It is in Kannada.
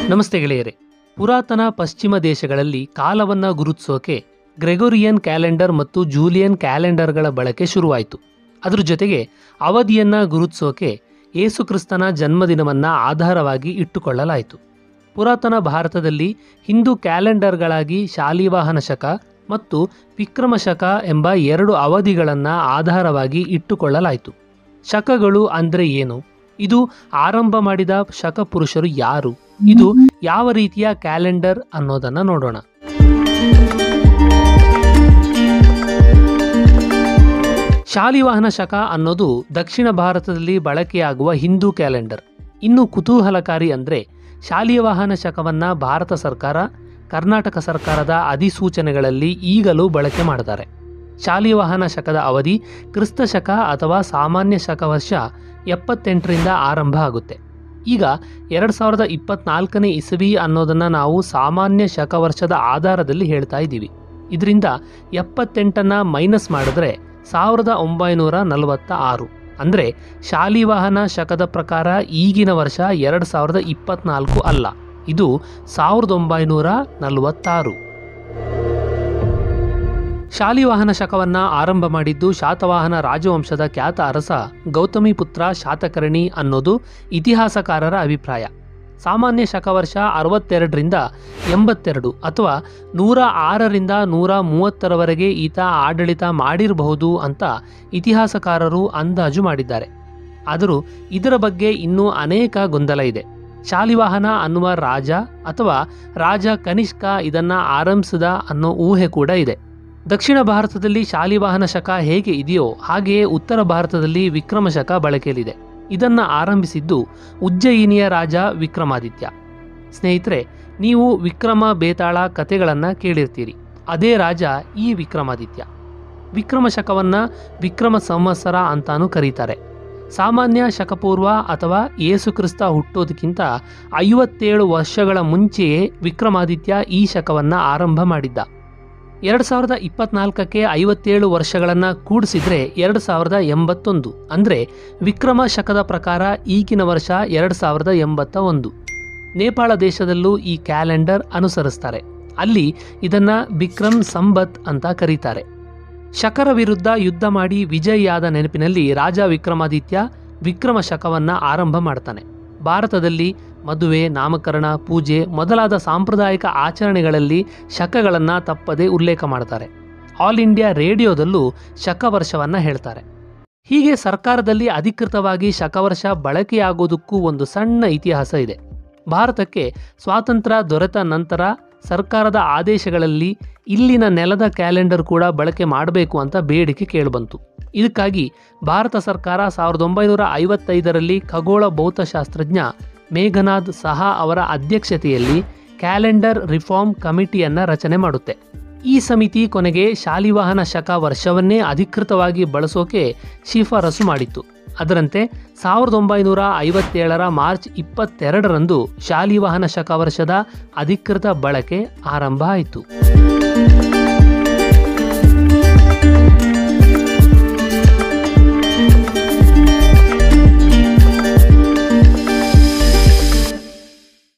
ನಮಸ್ತೆ ಗೆಳೆಯರೆ ಪುರಾತನ ಪಶ್ಚಿಮ ದೇಶಗಳಲ್ಲಿ ಕಾಲವನ್ನ ಗುರುತಿಸೋಕೆ ಗ್ರೆಗೋರಿಯನ್ ಕ್ಯಾಲೆಂಡರ್ ಮತ್ತು ಜೂಲಿಯನ್ ಕ್ಯಾಲೆಂಡರ್ಗಳ ಬಳಕೆ ಶುರುವಾಯಿತು ಅದ್ರ ಜೊತೆಗೆ ಅವಧಿಯನ್ನ ಗುರುತಿಸೋಕೆ ಯೇಸುಕ್ರಿಸ್ತನ ಜನ್ಮದಿನವನ್ನ ಆಧಾರವಾಗಿ ಇಟ್ಟುಕೊಳ್ಳಲಾಯಿತು ಪುರಾತನ ಭಾರತದಲ್ಲಿ ಹಿಂದೂ ಕ್ಯಾಲೆಂಡರ್ಗಳಾಗಿ ಶಾಲಿವಾಹನ ಶಕ ಮತ್ತು ವಿಕ್ರಮ ಶಕ ಎಂಬ ಎರಡು ಅವಧಿಗಳನ್ನು ಆಧಾರವಾಗಿ ಇಟ್ಟುಕೊಳ್ಳಲಾಯಿತು ಶಕಗಳು ಅಂದ್ರೆ ಏನು ಇದು ಆರಂಭ ಮಾಡಿದ ಶಕ ಪುರುಷರು ಯಾರು ಇದು ಯಾವ ರೀತಿಯ ಕ್ಯಾಲೆಂಡರ್ ಅನ್ನೋದನ್ನ ನೋಡೋಣ ಶಾಲಿವಾಹನ ಶಕ ಅನ್ನೋದು ದಕ್ಷಿಣ ಭಾರತದಲ್ಲಿ ಬಳಕೆಯಾಗುವ ಹಿಂದೂ ಕ್ಯಾಲೆಂಡರ್ ಇನ್ನು ಕುತೂಹಲಕಾರಿ ಅಂದ್ರೆ ಶಾಲಿವಾಹನ ಶಕವನ್ನ ಭಾರತ ಸರ್ಕಾರ ಕರ್ನಾಟಕ ಸರ್ಕಾರದ ಅಧಿಸೂಚನೆಗಳಲ್ಲಿ ಈಗಲೂ ಬಳಕೆ ಮಾಡ್ತಾರೆ ಶಾಲಿವಾಹನ ಶಕದ ಅವಧಿ ಕ್ರಿಸ್ತ ಶಕ ಅಥವಾ ಸಾಮಾನ್ಯ ಶಕ ವರ್ಷ ಎಪ್ಪತ್ತೆಂಟರಿಂದ ಆರಂಭ ಆಗುತ್ತೆ ಈಗ ಎರಡು ಸಾವಿರದ ಇಪ್ಪತ್ನಾಲ್ಕನೇ ಇಸವಿ ಅನ್ನೋದನ್ನ ನಾವು ಸಾಮಾನ್ಯ ಶಕ ವರ್ಷದ ಆಧಾರದಲ್ಲಿ ಹೇಳ್ತಾ ಇದ್ದೀವಿ ಇದರಿಂದ ಎಪ್ಪತ್ತೆಂಟನ್ನ ಮೈನಸ್ ಮಾಡಿದ್ರೆ ಸಾವಿರದ ಒಂಬೈನೂರ ನಲವತ್ತ ಆರು ಅಂದರೆ ಶಾಲಿವಾಹನ ಶಕದ ಪ್ರಕಾರ ಈಗಿನ ವರ್ಷ ಎರಡು ಸಾವಿರದ ಇಪ್ಪತ್ನಾಲ್ಕು ಅಲ್ಲ ಇದು ಸಾವಿರದ ಒಂಬೈನೂರ ನಲವತ್ತಾರು ಶಾಲಿವಾಹನ ಶಕವನ್ನ ಆರಂಭ ಮಾಡಿದ್ದು ಶಾತವಾಹನ ರಾಜವಂಶದ ಖ್ಯಾತ ಅರಸ ಗೌತಮಿಪುತ್ರ ಶಾತಕರ್ಣಿ ಅನ್ನೋದು ಇತಿಹಾಸಕಾರರ ಅಭಿಪ್ರಾಯ ಸಾಮಾನ್ಯ ಶಕವರ್ಷ ಅರವತ್ತೆರಡರಿಂದ ಎಂಬತ್ತೆರಡು ಅಥವಾ ನೂರ ಆರರಿಂದ ನೂರ ಮೂವತ್ತರವರೆಗೆ ಈತ ಆಡಳಿತ ಮಾಡಿರಬಹುದು ಅಂತ ಇತಿಹಾಸಕಾರರು ಅಂದಾಜು ಮಾಡಿದ್ದಾರೆ ಆದರೂ ಇದರ ಬಗ್ಗೆ ಇನ್ನೂ ಅನೇಕ ಗೊಂದಲ ಇದೆ ಶಾಲಿವಾಹನ ಅನ್ನುವ ರಾಜ ಅಥವಾ ರಾಜ ಕನಿಷ್ಕ ಇದನ್ನ ಆರಂಭಿಸಿದ ಅನ್ನೋ ಊಹೆ ಕೂಡ ಇದೆ ದಕ್ಷಿಣ ಭಾರತದಲ್ಲಿ ಶಾಲಿವಾಹನ ಶಕ ಹೇಗೆ ಇದೆಯೋ ಹಾಗೆಯೇ ಉತ್ತರ ಭಾರತದಲ್ಲಿ ವಿಕ್ರಮ ಶಕ ಬಳಕೆಯಲ್ಲಿದೆ ಇದನ್ನ ಆರಂಭಿಸಿದ್ದು ಉಜ್ಜಯಿನಿಯ ರಾಜ ವಿಕ್ರಮಾದಿತ್ಯ ಸ್ನೇಹಿತರೆ ನೀವು ವಿಕ್ರಮ ಬೇತಾಳ ಕಥೆಗಳನ್ನು ಕೇಳಿರ್ತೀರಿ ಅದೇ ರಾಜ ಈ ವಿಕ್ರಮಾದಿತ್ಯ ವಿಕ್ರಮ ಶಕವನ್ನ ವಿಕ್ರಮ ಸಂವತ್ಸರ ಅಂತಾನೂ ಕರೀತಾರೆ ಸಾಮಾನ್ಯ ಶಕಪೂರ್ವ ಅಥವಾ ಯೇಸುಕ್ರಿಸ್ತ ಹುಟ್ಟೋದಕ್ಕಿಂತ ಐವತ್ತೇಳು ವರ್ಷಗಳ ಮುಂಚೆಯೇ ವಿಕ್ರಮಾದಿತ್ಯ ಈ ಶಕವನ್ನ ಆರಂಭ ಮಾಡಿದ್ದ ಎರಡು ಸಾವಿರದ ಇಪ್ಪತ್ನಾಲ್ಕಕ್ಕೆ ಐವತ್ತೇಳು ವರ್ಷಗಳನ್ನು ಕೂಡಿಸಿದ್ರೆ ಎರಡು ಸಾವಿರದ ಎಂಬತ್ತೊಂದು ಅಂದರೆ ವಿಕ್ರಮ ಶಕದ ಪ್ರಕಾರ ಈಗಿನ ವರ್ಷ ಎರಡು ಸಾವಿರದ ಎಂಬತ್ತ ಒಂದು ನೇಪಾಳ ದೇಶದಲ್ಲೂ ಈ ಕ್ಯಾಲೆಂಡರ್ ಅನುಸರಿಸ್ತಾರೆ ಅಲ್ಲಿ ಇದನ್ನ ವಿಕ್ರಮ್ ಸಂಬತ್ ಅಂತ ಕರೀತಾರೆ ಶಕರ ವಿರುದ್ಧ ಯುದ್ಧ ಮಾಡಿ ವಿಜಯಿಯಾದ ನೆನಪಿನಲ್ಲಿ ರಾಜ ವಿಕ್ರಮಾದಿತ್ಯ ವಿಕ್ರಮ ಶಕವನ್ನ ಆರಂಭ ಮಾಡ್ತಾನೆ ಭಾರತದಲ್ಲಿ ಮದುವೆ ನಾಮಕರಣ ಪೂಜೆ ಮೊದಲಾದ ಸಾಂಪ್ರದಾಯಿಕ ಆಚರಣೆಗಳಲ್ಲಿ ಶಕಗಳನ್ನು ತಪ್ಪದೆ ಉಲ್ಲೇಖ ಮಾಡ್ತಾರೆ ಆಲ್ ಇಂಡಿಯಾ ರೇಡಿಯೋದಲ್ಲೂ ಶಕವರ್ಷವನ್ನ ಹೇಳ್ತಾರೆ ಹೀಗೆ ಸರ್ಕಾರದಲ್ಲಿ ಅಧಿಕೃತವಾಗಿ ಶಕವರ್ಷ ಬಳಕೆಯಾಗೋದಕ್ಕೂ ಒಂದು ಸಣ್ಣ ಇತಿಹಾಸ ಇದೆ ಭಾರತಕ್ಕೆ ಸ್ವಾತಂತ್ರ್ಯ ದೊರೆತ ನಂತರ ಸರ್ಕಾರದ ಆದೇಶಗಳಲ್ಲಿ ಇಲ್ಲಿನ ನೆಲದ ಕ್ಯಾಲೆಂಡರ್ ಕೂಡ ಬಳಕೆ ಮಾಡಬೇಕು ಅಂತ ಬೇಡಿಕೆ ಕೇಳಿಬಂತು ಇದಕ್ಕಾಗಿ ಭಾರತ ಸರ್ಕಾರ ಸಾವಿರದ ಒಂಬೈನೂರ ಐವತ್ತೈದರಲ್ಲಿ ಖಗೋಳ ಭೌತಶಾಸ್ತ್ರಜ್ಞ ಮೇಘನಾಥ್ ಸಹಾ ಅವರ ಅಧ್ಯಕ್ಷತೆಯಲ್ಲಿ ಕ್ಯಾಲೆಂಡರ್ ರಿಫಾರ್ಮ್ ಕಮಿಟಿಯನ್ನ ರಚನೆ ಮಾಡುತ್ತೆ ಈ ಸಮಿತಿ ಕೊನೆಗೆ ಶಾಲಿವಾಹನ ಶಕ ವರ್ಷವನ್ನೇ ಅಧಿಕೃತವಾಗಿ ಬಳಸೋಕೆ ಶಿಫಾರಸು ಮಾಡಿತ್ತು ಅದರಂತೆ ಸಾವಿರದ ಒಂಬೈನೂರ ಐವತ್ತೇಳರ ಮಾರ್ಚ್ ಇಪ್ಪತ್ತೆರಡರಂದು ಶಾಲಿವಾಹನ ಶಕ ವರ್ಷದ ಅಧಿಕೃತ ಬಳಕೆ ಆರಂಭ ಆಯಿತು